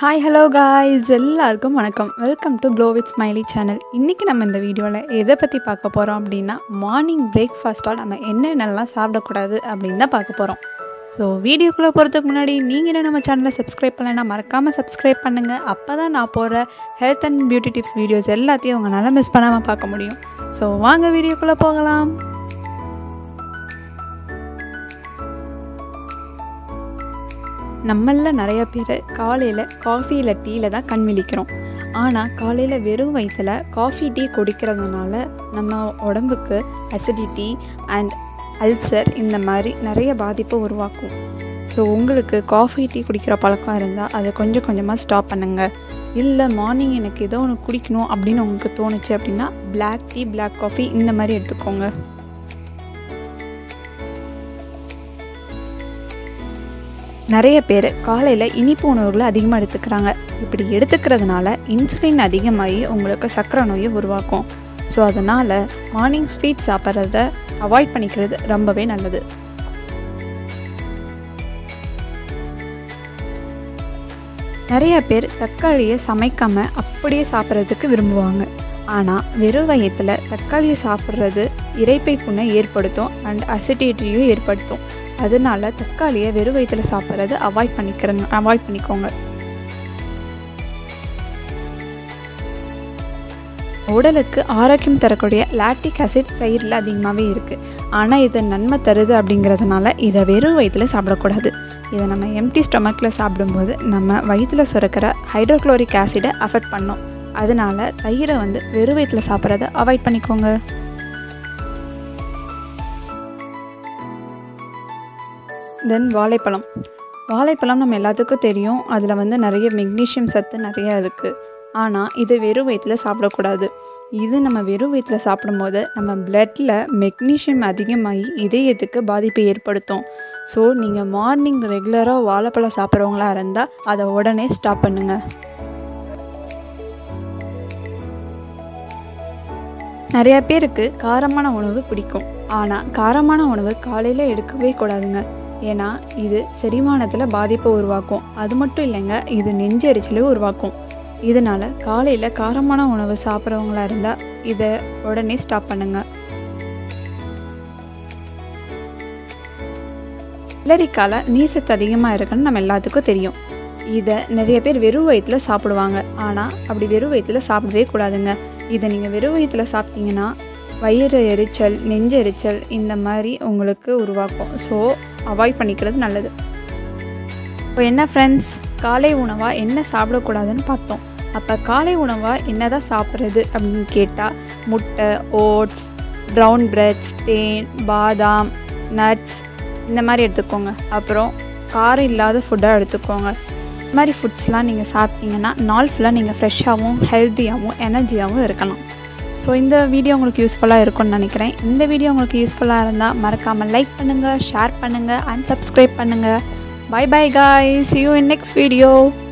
hi hello guys எல்லாருக்கும் வணக்கம் welcome to glow with smiley channel இன்றைக்கி நம்ம இந்த வீடியோவில் எதை பற்றி பார்க்க போகிறோம் அப்படின்னா மார்னிங் பிரேக்ஃபாஸ்ட்டாக நம்ம என்னென்னலாம் சாப்பிடக்கூடாது அப்படின்னு தான் பார்க்க போகிறோம் ஸோ வீடியோக்குள்ளே போகிறதுக்கு முன்னாடி நீங்கள் என்ன நம்ம சேனலை சப்ஸ்கிரைப் பண்ணலைன்னா மறக்காமல் சப்ஸ்கிரைப் பண்ணுங்கள் அப்போ தான் நான் போகிற health and beauty tips videos எல்லாத்தையும் உங்களால் மிஸ் பண்ணாமல் பார்க்க முடியும் ஸோ வாங்க வீடியோக்குள்ளே போகலாம் நம்மளில் நிறைய பேர் காலையில் காஃபி இல்லை டீயில் தான் கண் விழிக்கிறோம் ஆனால் காலையில் வெறும் வயிற்றில் காஃபி டீ குடிக்கிறதுனால நம்ம உடம்புக்கு அசிடிட்டி அண்ட் அல்சர் இந்த மாதிரி நிறைய பாதிப்பு உருவாக்கும் ஸோ உங்களுக்கு காஃபி டீ குடிக்கிற பழக்கம் இருந்தால் அதை கொஞ்சம் கொஞ்சமாக ஸ்டாப் பண்ணுங்கள் இல்லை மார்னிங் எனக்கு ஏதோ ஒன்று குடிக்கணும் அப்படின்னு உங்களுக்கு தோணுச்சு அப்படின்னா பிளாக் டீ பிளாக் காஃபி இந்த மாதிரி எடுத்துக்கோங்க நிறைய பேர் காலையில் இனிப்பு உணவுகளை அதிகமாக எடுத்துக்கிறாங்க இப்படி எடுத்துக்கிறதுனால இன்சுலின் அதிகமாகி உங்களுக்கு சர்க்கரை நோயை உருவாக்கும் ஸோ அதனால் மார்னிங் ஸ்வீட் சாப்பிட்றத அவாய்ட் பண்ணிக்கிறது ரொம்பவே நல்லது நிறைய பேர் தக்காளியை சமைக்காமல் அப்படியே சாப்பிட்றதுக்கு விரும்புவாங்க ஆனால் வெறும் வயத்தில் தக்காளியை சாப்பிட்றது இறைப்பை புண்ணை ஏற்படுத்தும் அண்ட் அசிடிட்டியும் ஏற்படுத்தும் அதனால தக்காளியை வெறும் வயிற்றில் சாப்பிட்றது அவாய்ட் பண்ணிக்கிறங்க அவாய்ட் பண்ணிக்கோங்க உடலுக்கு ஆரோக்கியம் தரக்கூடிய லாக்டிக் ஆசிட் தயிரில் அதிகமாகவே இருக்குது ஆனால் இது நன்மை தருது அப்படிங்கிறதுனால இதை வெறும் வயிற்றில் சாப்பிடக்கூடாது இதை நம்ம எம்டி ஸ்டொமக்கில் சாப்பிடும்போது நம்ம வயிற்றில் சுரக்கிற ஹைட்ரோக்ளோரிக் ஆசிடை அஃபெக்ட் பண்ணோம் அதனால தயிரை வந்து வெறும் வயிற்றில் சாப்பிட்றத அவாய்ட் பண்ணிக்கோங்க தென் வாழைப்பழம் வாழைப்பழம் நம்ம எல்லாத்துக்கும் தெரியும் அதில் வந்து நிறைய மெக்னீஷியம் சத்து நிறையா இருக்குது ஆனால் இது வெறும் வயிற்றில் சாப்பிடக்கூடாது இது நம்ம வெறும் வயிற்றில் சாப்பிடும்போது நம்ம பிளட்டில் மெக்னீஷியம் அதிகமாகி இதயத்துக்கு பாதிப்பை ஏற்படுத்தும் ஸோ நீங்கள் மார்னிங் ரெகுலராக வாழைப்பழம் சாப்பிட்றவங்களா இருந்தால் அதை உடனே ஸ்டாப் பண்ணுங்கள் நிறையா பேருக்கு காரமான உணவு பிடிக்கும் ஆனால் காரமான உணவு காலையில் எடுக்கவே கூடாதுங்க ஏன்னா இது செரிமானத்தில் பாதிப்பை உருவாக்கும் அது மட்டும் இல்லைங்க இது நெஞ்செரிச்சலை உருவாக்கும் இதனால் காலையில் காரமான உணவு சாப்பிட்றவங்களா இருந்தால் இதை உடனே ஸ்டாப் பண்ணுங்க வெள்ளரிக்கால நீசத்து அதிகமாக இருக்குன்னு நம்ம எல்லாத்துக்கும் தெரியும் இதை நிறைய பேர் வெறும் வயிற்றில் சாப்பிடுவாங்க ஆனால் அப்படி வெறும் வயிற்றில் சாப்பிடவே கூடாதுங்க இதை நீங்கள் வெறும் வயிற்றில் சாப்பிட்டீங்கன்னா வயிறு எரிச்சல் நெஞ்சு எரிச்சல் இந்த மாதிரி உங்களுக்கு உருவாக்கும் ஸோ அவாய்ட் பண்ணிக்கிறது நல்லது இப்போ என்ன ஃப்ரெண்ட்ஸ் காலை உணவாக என்ன சாப்பிடக்கூடாதுன்னு பார்த்தோம் அப்போ காலை உணவாக என்ன தான் சாப்பிட்றது அப்படின்னு கேட்டால் முட்டை ஓட்ஸ் ப்ரௌன் பிரெட்ஸ் தேன் பாதாம் நட்ஸ் இந்த மாதிரி எடுத்துக்கோங்க அப்புறம் காரம் இல்லாத ஃபுட்டாக எடுத்துக்கோங்க இந்த மாதிரி ஃபுட்ஸ்லாம் நீங்கள் சாப்பிட்டீங்கன்னா நாள் ஃபுல்லாக நீங்கள் ஃப்ரெஷ்ஷாகவும் ஹெல்த்தியாகவும் எனர்ஜியாகவும் இருக்கலாம் ஸோ இந்த வீடியோ உங்களுக்கு யூஸ்ஃபுல்லாக இருக்கும்னு நினைக்கிறேன் இந்த வீடியோ உங்களுக்கு யூஸ்ஃபுல்லாக இருந்தால் மறக்காமல் லைக் பண்ணுங்கள் ஷேர் பண்ணுங்கள் அண்ட் சப்ஸ்கிரைப் பண்ணுங்கள் bye bye guys see you in next video